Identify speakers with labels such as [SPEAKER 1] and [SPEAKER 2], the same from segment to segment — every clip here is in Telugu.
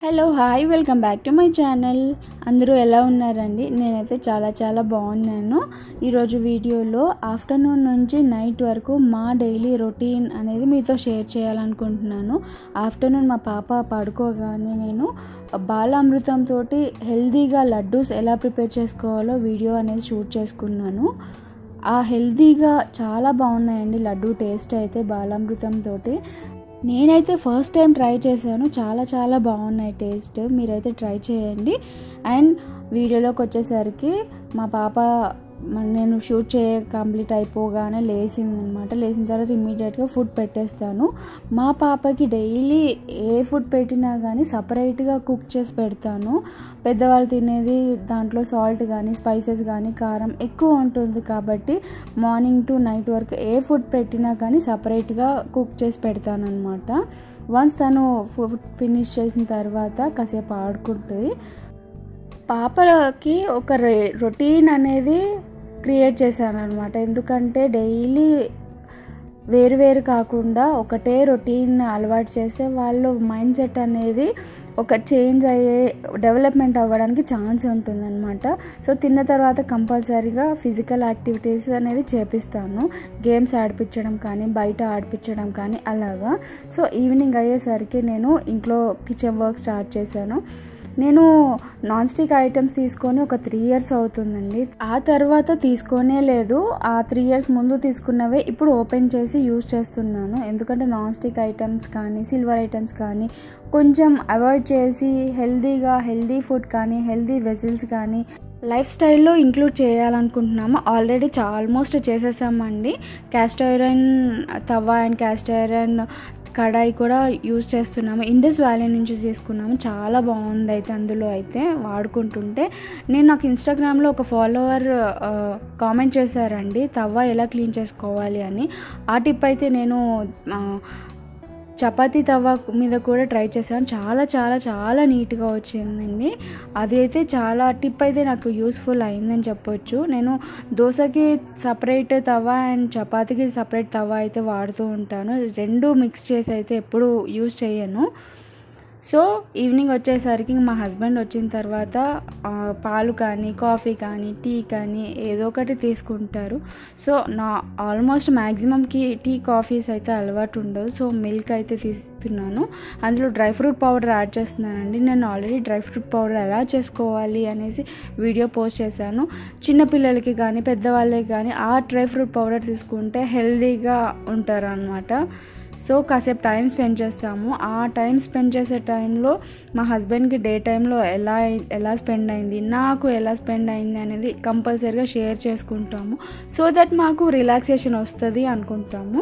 [SPEAKER 1] hello hi welcome back to my channel అందరూ ఎలా ఉన్నారండి నేనైతే చాలా చాలా బాగున్నాను ఈరోజు వీడియోలో ఆఫ్టర్నూన్ నుంచి నైట్ వరకు మా డైలీ రొటీన్ అనేది మీతో షేర్ చేయాలనుకుంటున్నాను ఆఫ్టర్నూన్ మా పాప పడుకోగానే నేను బాలామృతంతో హెల్తీగా లడ్డూస్ ఎలా ప్రిపేర్ చేసుకోవాలో వీడియో అనేది షూట్ చేసుకున్నాను ఆ హెల్తీగా చాలా బాగున్నాయండి లడ్డు టేస్ట్ అయితే బాలామృతంతో నేనైతే ఫస్ట్ టైం ట్రై చేశాను చాలా చాలా బాగున్నాయి టేస్ట్ మీరైతే ట్రై చేయండి అండ్ వీడియోలోకి వచ్చేసరికి మా పాప మ- నేను షూట్ చేయ కంప్లీట్ అయిపోగానే లేచింది అనమాట లేచిన తర్వాత ఇమ్మీడియట్గా ఫుడ్ పెట్టేస్తాను మా పాపకి డైలీ ఏ ఫుడ్ పెట్టినా కానీ సపరేట్గా కుక్ చేసి పెడతాను పెద్దవాళ్ళు తినేది దాంట్లో సాల్ట్ కానీ స్పైసెస్ కానీ కారం ఎక్కువ ఉంటుంది కాబట్టి మార్నింగ్ టు నైట్ వరకు ఏ ఫుడ్ పెట్టినా కానీ సపరేట్గా కుక్ చేసి పెడతాను అనమాట వన్స్ తను ఫుడ్ ఫినిష్ చేసిన తర్వాత కాసేపు ఆడుకుంటుంది పాపలకి ఒక రొటీన్ అనేది క్రియేట్ చేశాను అనమాట ఎందుకంటే డైలీ వేరు వేరు కాకుండా ఒకటే రొటీన్ అలవాటు చేస్తే వాళ్ళు మైండ్ సెట్ అనేది ఒక చేంజ్ అయ్యే డెవలప్మెంట్ అవ్వడానికి ఛాన్స్ ఉంటుందన్నమాట సో తిన్న తర్వాత కంపల్సరీగా ఫిజికల్ యాక్టివిటీస్ అనేది చేపిస్తాను గేమ్స్ ఆడిపించడం కానీ బయట ఆడిపించడం కానీ అలాగా సో ఈవినింగ్ అయ్యేసరికి నేను ఇంట్లో కిచెన్ వర్క్ స్టార్ట్ చేశాను నేను నాన్ స్టిక్ ఐటమ్స్ తీసుకొని ఒక త్రీ ఇయర్స్ అవుతుందండి ఆ తర్వాత తీసుకోనే లేదు ఆ త్రీ ఇయర్స్ ముందు తీసుకున్నవే ఇప్పుడు ఓపెన్ చేసి యూజ్ చేస్తున్నాను ఎందుకంటే నాన్ స్టిక్ ఐటమ్స్ కానీ సిల్వర్ ఐటమ్స్ కానీ కొంచెం అవాయిడ్ చేసి హెల్తీగా హెల్తీ ఫుడ్ కానీ హెల్తీ వెజిల్స్ కానీ లైఫ్ స్టైల్లో ఇంక్లూడ్ చేయాలనుకుంటున్నాము ఆల్రెడీ ఆల్మోస్ట్ చేసేసామండి క్యాస్ట్ ఐరన్ తవా అండ్ క్యాస్ట్ ఐరన్ కడాయి కూడా యూజ్ చేస్తున్నాము ఇండస్ వ్యాలీ నుంచి తీసుకున్నాము చాలా బాగుంది అయితే అందులో అయితే వాడుకుంటుంటే నేను నాకు ఇన్స్టాగ్రామ్లో ఒక ఫాలోవర్ కామెంట్ చేశారండి తవ్వ ఎలా క్లీన్ చేసుకోవాలి అని ఆ టిప్ అయితే నేను ఆ, చపాతీ తవ్వ మీద కూడా ట్రై చేశాను చాలా చాలా చాలా నీట్గా వచ్చిందండి అది అయితే చాలా టిప్ అయితే నాకు యూస్ఫుల్ అయిందని చెప్పొచ్చు నేను దోశకి సపరేట్ తవ అండ్ చపాతీకి సపరేట్ తవ అయితే వాడుతూ ఉంటాను రెండు మిక్స్ చేసి అయితే ఎప్పుడు యూజ్ చేయను సో ఈవినింగ్ వచ్చేసరికి మా హస్బెండ్ వచ్చిన తర్వాత ఆ, పాలు కానీ కాఫీ కానీ టీ కానీ ఏదో ఒకటి తీసుకుంటారు సో నా ఆల్మోస్ట్ మ్యాక్సిమంకి టీ కాఫీస్ అయితే అలవాటు ఉండవు సో మిల్క్ అయితే తీస్తున్నాను అందులో డ్రై ఫ్రూట్ పౌడర్ యాడ్ చేస్తున్నానండి నేను ఆల్రెడీ డ్రై ఫ్రూట్ పౌడర్ ఎలా చేసుకోవాలి అనేసి వీడియో పోస్ట్ చేశాను చిన్నపిల్లలకి కానీ పెద్దవాళ్ళకి కానీ ఆ డ్రై ఫ్రూట్ పౌడర్ తీసుకుంటే హెల్తీగా ఉంటారు అనమాట సో కాసేపు టైం స్పెండ్ చేస్తాము ఆ టైం స్పెండ్ చేసే టైంలో మా హస్బెండ్కి డే టైంలో ఎలా ఎలా స్పెండ్ అయింది నాకు ఎలా స్పెండ్ అయింది అనేది కంపల్సరీగా షేర్ చేసుకుంటాము సో దట్ మాకు రిలాక్సేషన్ వస్తుంది అనుకుంటాము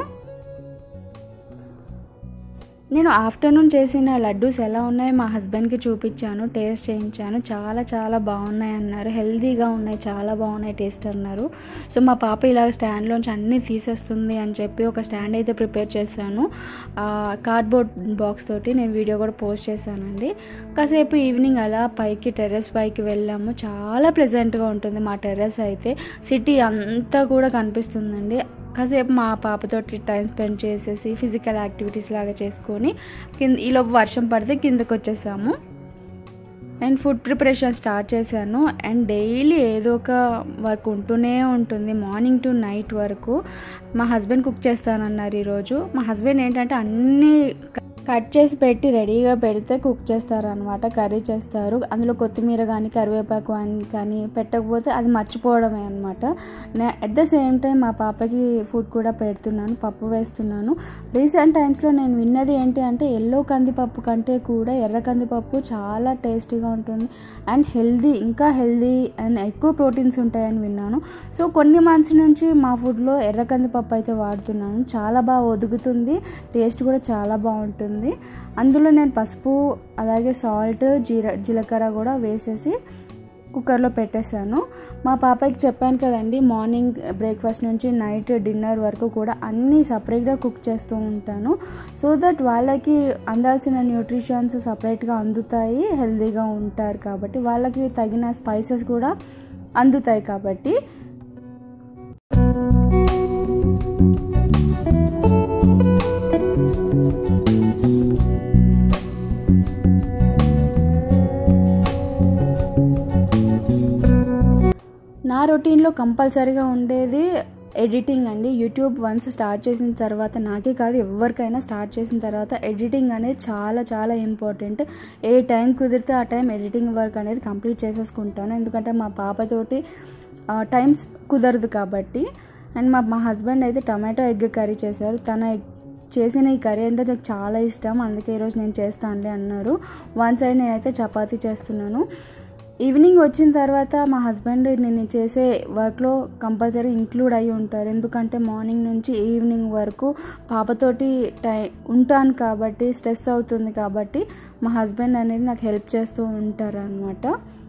[SPEAKER 1] నేను ఆఫ్టర్నూన్ చేసిన లడ్డూస్ ఎలా ఉన్నాయో మా హస్బెండ్కి చూపించాను టేస్ట్ చేయించాను చాలా చాలా బాగున్నాయి అన్నారు హెల్తీగా ఉన్నాయి చాలా బాగున్నాయి టేస్ట్ అన్నారు సో మా పాప ఇలా స్టాండ్లోంచి అన్నీ తీసేస్తుంది అని చెప్పి ఒక స్టాండ్ అయితే ప్రిపేర్ చేశాను కార్డ్బోర్డ్ బాక్స్ తోటి నేను వీడియో కూడా పోస్ట్ చేశానండి కాసేపు ఈవినింగ్ అలా పైకి టెర్రస్ పైకి వెళ్ళాము చాలా ప్లెజెంట్గా ఉంటుంది మా టెర్రస్ అయితే సిటీ అంతా కూడా కనిపిస్తుందండి కాసేపు మా పాపతోటి టైం స్పెండ్ చేసేసి ఫిజికల్ యాక్టివిటీస్ లాగా చేసుకొని కింద ఈలోపు వర్షం పడితే కిందకు వచ్చేసాము అండ్ ఫుడ్ ప్రిపరేషన్ స్టార్ట్ చేశాను అండ్ డైలీ ఏదో ఒక వర్క్ ఉంటూనే ఉంటుంది మార్నింగ్ టు నైట్ వరకు మా హస్బెండ్ కుక్ చేస్తానన్నారు ఈరోజు మా హస్బెండ్ ఏంటంటే అన్నీ కట్ చేసి పెట్టి రెడీగా పెడితే కుక్ చేస్తారు అనమాట కర్రీ చేస్తారు అందులో కొత్తిమీర కానీ కరివేపాకు అని కానీ పెట్టకపోతే అది మర్చిపోవడమే అనమాట అట్ ద సేమ్ టైం మా పాపకి ఫుడ్ కూడా పెడుతున్నాను పప్పు వేస్తున్నాను రీసెంట్ టైమ్స్లో నేను విన్నది ఏంటి అంటే ఎల్లో కందిపప్పు కంటే కూడా ఎర్ర కందిపప్పు చాలా టేస్టీగా ఉంటుంది అండ్ హెల్దీ ఇంకా హెల్దీ అండ్ ఎక్కువ ప్రోటీన్స్ ఉంటాయని విన్నాను సో కొన్ని మంత్స్ నుంచి మా ఫుడ్లో ఎర్ర కందిపప్పు అయితే వాడుతున్నాను చాలా బాగా ఒదుగుతుంది టేస్ట్ కూడా చాలా బాగుంటుంది అందులో నేను పసుపు అలాగే సాల్ట్ జీర జీలకర్ర కూడా వేసేసి కుక్కర్లో పెట్టేశాను మా పాపకి చెప్పాను కదండి మార్నింగ్ బ్రేక్ఫాస్ట్ నుంచి నైట్ డిన్నర్ వరకు కూడా అన్నీ సపరేట్గా కుక్ చేస్తూ ఉంటాను సో దట్ వాళ్ళకి అందాల్సిన న్యూట్రిషన్స్ సపరేట్గా అందుతాయి హెల్తీగా ఉంటారు కాబట్టి వాళ్ళకి తగిన స్పైసెస్ కూడా అందుతాయి కాబట్టి రొటీన్లో కంపల్సరీగా ఉండేది ఎడిటింగ్ అండి యూట్యూబ్ వన్స్ స్టార్ట్ చేసిన తర్వాత నాకే కాదు ఎవరికైనా స్టార్ట్ చేసిన తర్వాత ఎడిటింగ్ అనేది చాలా చాలా ఇంపార్టెంట్ ఏ టైం కుదిరితే ఆ టైం ఎడిటింగ్ వర్క్ అనేది కంప్లీట్ చేసేసుకుంటాను ఎందుకంటే మా పాపతోటి టైమ్స్ కుదరదు కాబట్టి అండ్ మా మా హస్బెండ్ అయితే టమాటో ఎగ్ కర్రీ చేశారు తన ఎగ్ చేసిన ఈ కర్రీ అంటే నాకు చాలా ఇష్టం అందుకే ఈరోజు నేను చేస్తానులే అన్నారు వన్ సైడ్ నేనైతే చపాతీ చేస్తున్నాను ఈవినింగ్ వచ్చిన తర్వాత మా హస్బెండ్ నేను చేసే వర్క్లో కంపల్సరీ ఇంక్లూడ్ అయ్యి ఉంటారు ఎందుకంటే మార్నింగ్ నుంచి ఈవినింగ్ వరకు పాపతోటి టై ఉంటాను కాబట్టి స్ట్రెస్ అవుతుంది కాబట్టి మా హస్బెండ్ అనేది నాకు హెల్ప్ చేస్తూ ఉంటారు అనమాట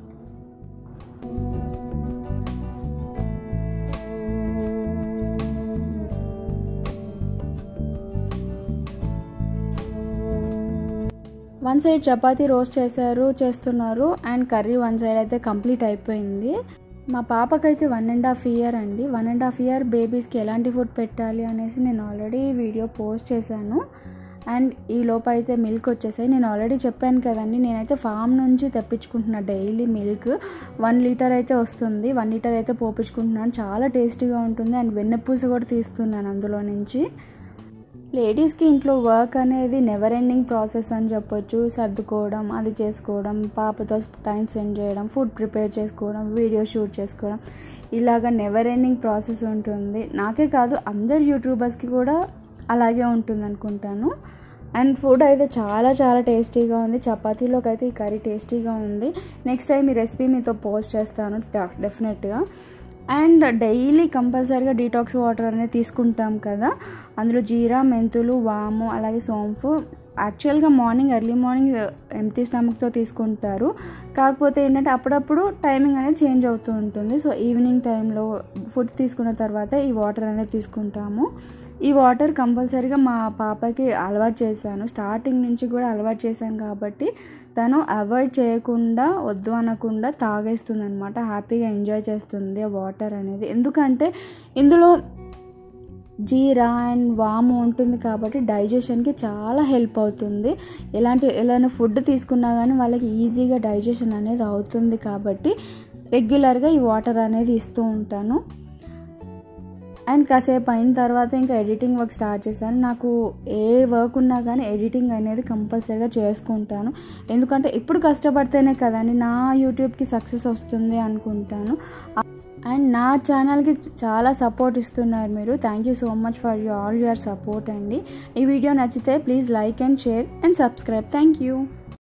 [SPEAKER 1] వన్ సైడ్ చపాతీ రోస్ట్ చేశారు చేస్తున్నారు అండ్ కర్రీ వన్ సైడ్ అయితే కంప్లీట్ అయిపోయింది మా పాపకైతే వన్ అండ్ హాఫ్ ఇయర్ అండి వన్ అండ్ హాఫ్ ఇయర్ బేబీస్కి ఎలాంటి ఫుడ్ పెట్టాలి అనేసి నేను ఆల్రెడీ వీడియో పోస్ట్ చేశాను అండ్ ఈ లోపు అయితే మిల్క్ వచ్చేసాయి నేను ఆల్రెడీ చెప్పాను కదండి నేనైతే ఫామ్ నుంచి తెప్పించుకుంటున్నా డైలీ మిల్క్ వన్ లీటర్ అయితే వస్తుంది వన్ లీటర్ అయితే పోపించుకుంటున్నాను చాలా టేస్టీగా ఉంటుంది అండ్ వెన్నపూస కూడా తీస్తున్నాను అందులో నుంచి లేడీస్కి ఇంట్లో వర్క్ అనేది నెవర్ ఎండింగ్ ప్రాసెస్ అని చెప్పొచ్చు సర్దుకోవడం అది చేసుకోవడం పాపతో టైం స్పెండ్ చేయడం ఫుడ్ ప్రిపేర్ చేసుకోవడం వీడియో షూట్ చేసుకోవడం ఇలాగ నెవర్ ఎండింగ్ ప్రాసెస్ ఉంటుంది నాకే కాదు అందరు యూట్యూబర్స్కి కూడా అలాగే ఉంటుంది అనుకుంటాను అండ్ ఫుడ్ అయితే చాలా చాలా టేస్టీగా ఉంది చపాతీలోకి అయితే ఈ కర్రీ టేస్టీగా ఉంది నెక్స్ట్ టైం ఈ రెసిపీ మీతో పోస్ట్ చేస్తాను డెఫినెట్గా అండ్ డైలీ కంపల్సరీగా డీటాక్స్ వాటర్ అనేది తీసుకుంటాం కదా అందులో జీరా మెంతులు వాము అలాగే సోంపు యాక్చువల్గా మార్నింగ్ ఎర్లీ మార్నింగ్ ఎంటీ స్టమక్తో తీసుకుంటారు కాకపోతే ఏంటంటే అప్పుడప్పుడు టైమింగ్ అనేది చేంజ్ అవుతూ ఉంటుంది సో ఈవినింగ్ టైంలో ఫుడ్ తీసుకున్న తర్వాత ఈ వాటర్ అనేది తీసుకుంటాము ఈ వాటర్ కంపల్సరీగా మా పాపకి అలవాటు చేశాను స్టార్టింగ్ నుంచి కూడా అలవాటు చేశాను కాబట్టి తను అవాయిడ్ చేయకుండా వద్దు అనకుండా తాగేస్తుంది అనమాట హ్యాపీగా ఎంజాయ్ చేస్తుంది ఆ వాటర్ అనేది ఎందుకంటే ఇందులో జీరా అండ్ వాము ఉంటుంది కాబట్టి డైజెషన్కి చాలా హెల్ప్ అవుతుంది ఎలాంటి ఎలాంటి ఫుడ్ తీసుకున్నా కానీ వాళ్ళకి ఈజీగా డైజెషన్ అనేది అవుతుంది కాబట్టి రెగ్యులర్గా ఈ వాటర్ అనేది ఇస్తూ ఉంటాను అండ్ కాసేపు అయిన తర్వాత ఇంకా ఎడిటింగ్ వర్క్ స్టార్ట్ చేశాను నాకు ఏ వర్క్ ఉన్నా కానీ ఎడిటింగ్ అనేది కంపల్సరీగా చేసుకుంటాను ఎందుకంటే ఇప్పుడు కష్టపడితేనే కదండి నా యూట్యూబ్కి సక్సెస్ వస్తుంది అనుకుంటాను అండ్ నా ఛానల్కి చాలా సపోర్ట్ ఇస్తున్నారు మీరు thank you so much for you all your support అండి ఈ వీడియో నచ్చితే please like and share and subscribe thank you